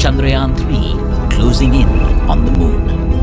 Chandrayaan 3 closing in on the moon.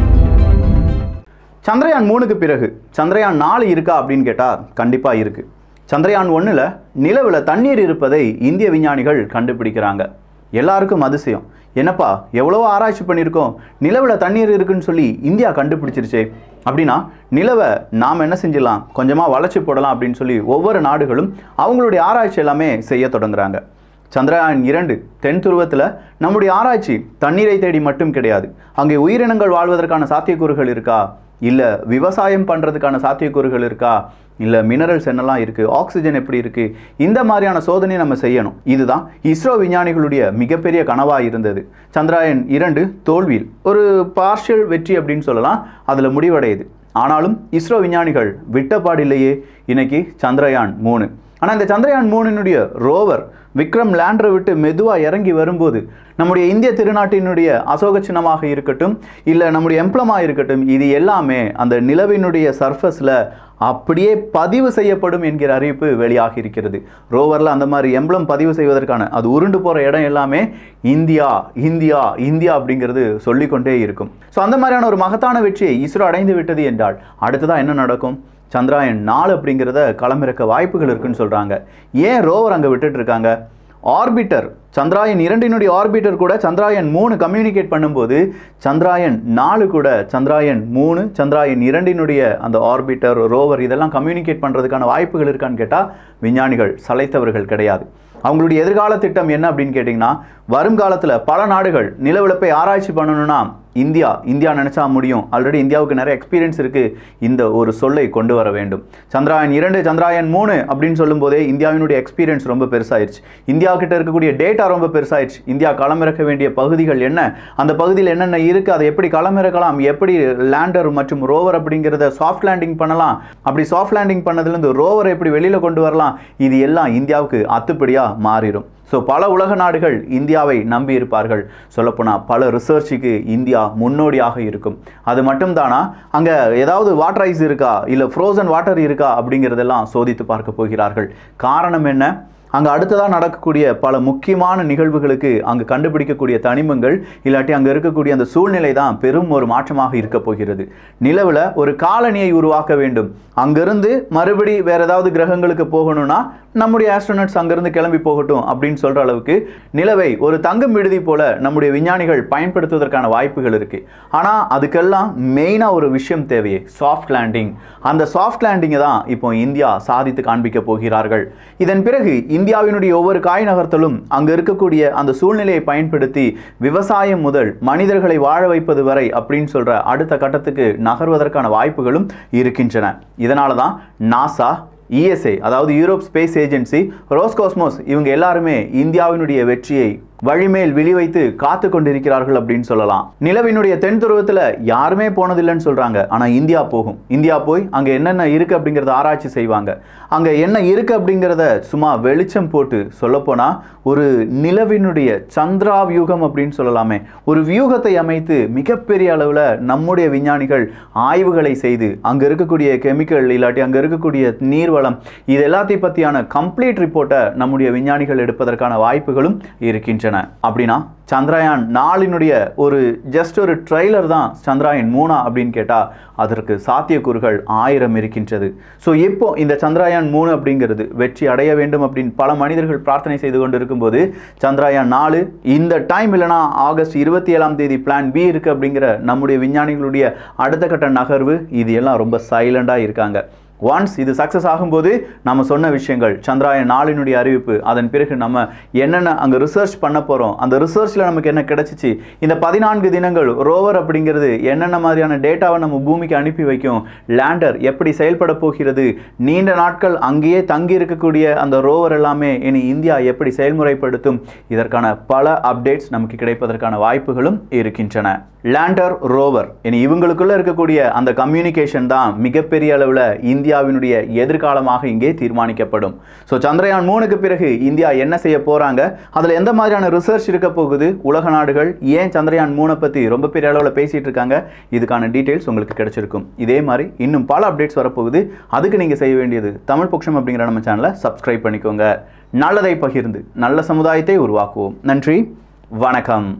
Chandrayaan மூணுக்கு பிறகு சந்திரயான் நாலு இருக்கா அப்படின்னு கேட்டால் கண்டிப்பாக இருக்குது சந்திரயான் ஒன்றில் நிலவில் தண்ணீர் இருப்பதை இந்திய விஞ்ஞானிகள் கண்டுபிடிக்கிறாங்க எல்லாருக்கும் அதிசயம் என்னப்பா எவ்வளவோ ஆராய்ச்சி பண்ணியிருக்கோம் நிலவில் தண்ணீர் இருக்குன்னு சொல்லி இந்தியா கண்டுபிடிச்சிருச்சே அப்படின்னா நிலவை நாம் என்ன செஞ்சிடலாம் கொஞ்சமாக வளைச்சி போடலாம் அப்படின்னு சொல்லி ஒவ்வொரு நாடுகளும் அவங்களுடைய ஆராய்ச்சி எல்லாமே செய்ய தொடங்குறாங்க சந்திரயான் இரண்டு தென் துருவத்தில் நம்முடைய ஆராய்ச்சி தண்ணீரை தேடி மட்டும் கிடையாது அங்கே உயிரினங்கள் வாழ்வதற்கான சாத்தியக்கூறுகள் இருக்கா இல்லை விவசாயம் பண்ணுறதுக்கான சாத்தியக்கூறுகள் இருக்கா இல்லை மினரல்ஸ் என்னெல்லாம் இருக்குது ஆக்சிஜன் எப்படி இருக்குது இந்த மாதிரியான சோதனை நம்ம செய்யணும் இதுதான் இஸ்ரோ விஞ்ஞானிகளுடைய மிகப்பெரிய கனவாக இருந்தது சந்திராயன் இரண்டு தோல்வியில் ஒரு பார்ஷியல் வெற்றி அப்படின்னு சொல்லலாம் அதில் முடிவடையுது ஆனாலும் இஸ்ரோ விஞ்ஞானிகள் விட்டப்பாடில்லையே இன்னைக்கு சந்திரயான் மூணு ஆனால் இந்த சந்திரயான் மூணினுடைய ரோவர் விக்ரம் லேண்டரை விட்டு மெதுவாக இறங்கி வரும்போது நம்முடைய இந்திய திருநாட்டினுடைய அசோக சின்னமாக இருக்கட்டும் இல்லை நம்முடைய எம்ப்ளமாக இருக்கட்டும் இது எல்லாமே அந்த நிலவினுடைய சர்ஃபஸில் அப்படியே பதிவு செய்யப்படும் என்கிற அறிவிப்பு வெளியாகி இருக்கிறது ரோவரில் அந்த மாதிரி எம்ப்ளம் பதிவு செய்வதற்கான அது உருண்டு போகிற இடம் எல்லாமே இந்தியா இந்தியா இந்தியா அப்படிங்கிறது சொல்லிக்கொண்டே இருக்கும் ஸோ அந்த மாதிரியான ஒரு மகத்தான வெற்றியை இஸ்ரோ அடைந்து விட்டது என்றால் அடுத்ததாக என்ன நடக்கும் சந்திராயன் நாலு அப்படிங்கிறத களமிறக்க வாய்ப்புகள் இருக்குன்னு சொல்கிறாங்க ஏன் ரோவர் அங்கே விட்டுட்டு இருக்காங்க ஆர்பிட்டர் சந்திராயன் இரண்டினுடைய ஆர்பிட்டர் கூட சந்திராயன் மூணு கம்யூனிகேட் பண்ணும்போது சந்திராயன் நாலு கூட சந்திராயன் மூணு சந்திராயன் இரண்டினுடைய அந்த ஆர்பிட்டர் ரோவர் இதெல்லாம் கம்யூனிகேட் பண்ணுறதுக்கான வாய்ப்புகள் இருக்கான்னு கேட்டால் விஞ்ஞானிகள் சளைத்தவர்கள் கிடையாது அவங்களுடைய எதிர்கால திட்டம் என்ன அப்படின்னு கேட்டிங்கன்னா வருங்காலத்தில் பல நாடுகள் நிலவில் போய் ஆராய்ச்சி பண்ணணும்னா இந்தியா இந்தியா நினச்சா முடியும் ஆல்ரெடி இந்தியாவுக்கு நிறைய எக்ஸ்பீரியன்ஸ் இருக்குது இந்த ஒரு சொல்லை கொண்டு வர வேண்டும் சந்திராயன் இரண்டு சந்திராயன் மூணு அப்படின்னு சொல்லும்போதே இந்தியாவினுடைய எக்ஸ்பீரியன்ஸ் ரொம்ப பெருசாயிருச்சு இந்தியா கிட்ட இருக்கக்கூடிய டேட்டா ரொம்ப பெருசாயிருச்சு இந்தியா களமிறக்க வேண்டிய பகுதிகள் என்ன அந்த பகுதியில் என்னென்ன இருக்குது அதை எப்படி களமிறக்கலாம் எப்படி லேண்டர் மற்றும் ரோவர் அப்படிங்கிறத சாஃப்ட் லேண்டிங் பண்ணலாம் அப்படி சாஃப்ட் லேண்டிங் பண்ணதுலேருந்து ரோவரை எப்படி வெளியில் கொண்டு வரலாம் இது எல்லாம் இந்தியாவுக்கு அத்துப்படியாக மாறிடும் ஸோ பல உலக நாடுகள் இந்தியாவை நம்பி இருப்பார்கள் சொல்லப்போனால் பல ரிசர்ச்சுக்கு இந்தியா முன்னோடியாக இருக்கும் அது மட்டும் தானா அங்கே ஏதாவது வாட்டர் ஐஸ் இருக்கா இல்லை ஃப்ரோசன் வாட்டர் இருக்கா அப்படிங்கிறதெல்லாம் சோதித்து பார்க்க போகிறார்கள் காரணம் என்ன அங்கே அடுத்ததாக நடக்கக்கூடிய பல முக்கியமான நிகழ்வுகளுக்கு அங்கே கண்டுபிடிக்கக்கூடிய தனிமங்கள் இல்லாட்டி அங்கே இருக்கக்கூடிய அந்த சூழ்நிலை தான் பெரும் ஒரு மாற்றமாக இருக்க போகிறது நிலவில் ஒரு காலனியை உருவாக்க வேண்டும் அங்கிருந்து மறுபடி வேற ஏதாவது கிரகங்களுக்கு போகணும்னா நம்முடைய ஆஸ்ட்ரோனட்ஸ் அங்கிருந்து கிளம்பி போகட்டும் அப்படின்னு சொல்கிற அளவுக்கு நிலவை ஒரு தங்கம் விடுதி போல நம்முடைய விஞ்ஞானிகள் பயன்படுத்துவதற்கான வாய்ப்புகள் இருக்குது ஆனால் அதுக்கெல்லாம் மெயினாக ஒரு விஷயம் தேவையே சாஃப்ட் லேண்டிங் அந்த சாஃப்ட் லேண்டிங்கை தான் இப்போ இந்தியா சாதித்து காண்பிக்க போகிறார்கள் இதன் பிறகு இந்தியாவினுடைய ஒவ்வொரு காய் நகர்த்தலும் அங்கே இருக்கக்கூடிய அந்த சூழ்நிலையை பயன்படுத்தி விவசாயம் முதல் மனிதர்களை வாழ வைப்பது வரை அப்படின்னு சொல்கிற அடுத்த கட்டத்துக்கு நகர்வதற்கான வாய்ப்புகளும் இருக்கின்றன இதனால தான் நாசா இஎஸ்ஏ அதாவது யூரோப் ஸ்பேஸ் ஏஜென்சி ரோஸ்காஸ்மோஸ் இவங்க எல்லாருமே இந்தியாவினுடைய வெற்றியை வழிமேல் விழி வைத்து காத்து கொண்டிருக்கிறார்கள் அப்படின்னு சொல்லலாம் நிலவினுடைய தென் துருவத்தில் யாருமே போனதில்லைன்னு சொல்றாங்க ஆனால் இந்தியா போகும் இந்தியா போய் அங்கே என்னென்ன இருக்கு அப்படிங்கிறத ஆராய்ச்சி செய்வாங்க அங்கே என்ன இருக்கு அப்படிங்கிறத சும்மா வெளிச்சம் போட்டு சொல்லப்போனால் ஒரு நிலவினுடைய சந்திரா வியூகம் அப்படின்னு சொல்லலாமே ஒரு வியூகத்தை அமைத்து மிகப்பெரிய அளவில் நம்முடைய விஞ்ஞானிகள் ஆய்வுகளை செய்து அங்கே இருக்கக்கூடிய கெமிக்கல் இல்லாட்டி அங்கே இருக்கக்கூடிய நீர்வளம் இது எல்லாத்தையும் பற்றியான கம்ப்ளீட் ரிப்போர்ட்டை நம்முடைய விஞ்ஞானிகள் எடுப்பதற்கான வாய்ப்புகளும் இருக்கின்றன அப்படின்னா சந்திரயான் நாளினுடைய ஒரு ஜஸ்ட் ஒரு ட்ரெய்லர் தான் சந்திராயன் மூணா அப்படின்னு கேட்டால் அதற்கு சாத்தியக்கூறுகள் ஆயிரம் இருக்கின்றது ஸோ இப்போ இந்த சந்திராயன் மூணு அப்படிங்கிறது வெற்றி அடைய வேண்டும் அப்படின்னு பல மனிதர்கள் பிரார்த்தனை செய்து கொண்டு இருக்கும்போது சந்திராயன் நாலு இந்த டைம் இல்லைனா ஆகஸ்ட் இருபத்தி ஏழாம் தேதி பிளான் பி இருக்குது அப்படிங்கிற நம்முடைய விஞ்ஞானிகளுடைய அடுத்த கட்ட நகர்வு இது எல்லாம் ரொம்ப சைலண்டாக இருக்காங்க ஒன்ஸ் இது சக்ஸஸ் ஆகும்போது நம்ம சொன்ன விஷயங்கள் சந்திராயன் நாளினுடைய அறிவிப்பு அதன் பிறகு நம்ம என்னென்ன அங்கே ரிசர்ச் பண்ண போகிறோம் அந்த ரிசர்ச்சில் நமக்கு என்ன கிடைச்சிச்சு இந்த பதினான்கு தினங்கள் ரோவர் அப்படிங்கிறது என்னென்ன மாதிரியான டேட்டாவை நம்ம பூமிக்கு அனுப்பி வைக்கும் லேண்டர் எப்படி செயல்பட போகிறது நீண்ட நாட்கள் அங்கேயே தங்கி இருக்கக்கூடிய அந்த ரோவர் எல்லாமே இனி இந்தியா எப்படி செயல்முறைப்படுத்தும் இதற்கான பல அப்டேட்ஸ் நமக்கு கிடைப்பதற்கான வாய்ப்புகளும் இருக்கின்றன லேண்டர் ரோவர் இனி இவங்களுக்குள்ள இருக்கக்கூடிய அந்த கம்யூனிகேஷன் தான் மிகப்பெரிய அளவில் இந்தியாவினுடைய எதிர்காலமாக இங்கே தீர்மானிக்கப்படும் ஸோ சந்திரயான் மூணுக்கு பிறகு இந்தியா என்ன செய்ய போறாங்க அதில் எந்த மாதிரியான ரிசர்ச் இருக்க போகுது உலக நாடுகள் ஏன் சந்திரயான் மூணை பற்றி ரொம்ப பெரிய அளவில் பேசிட்டு இருக்காங்க இதுக்கான டீட்டெயில்ஸ் உங்களுக்கு கிடைச்சிருக்கும் இதே மாதிரி இன்னும் பல அப்டேட்ஸ் வரப்போகுது அதுக்கு நீங்கள் செய்ய வேண்டியது தமிழ் பொக்ஷம் அப்படிங்கிற நம்ம சேனலை சப்ஸ்கிரைப் பண்ணிக்கோங்க நல்லதை பகிர்ந்து நல்ல சமுதாயத்தை உருவாக்குவோம் நன்றி வணக்கம்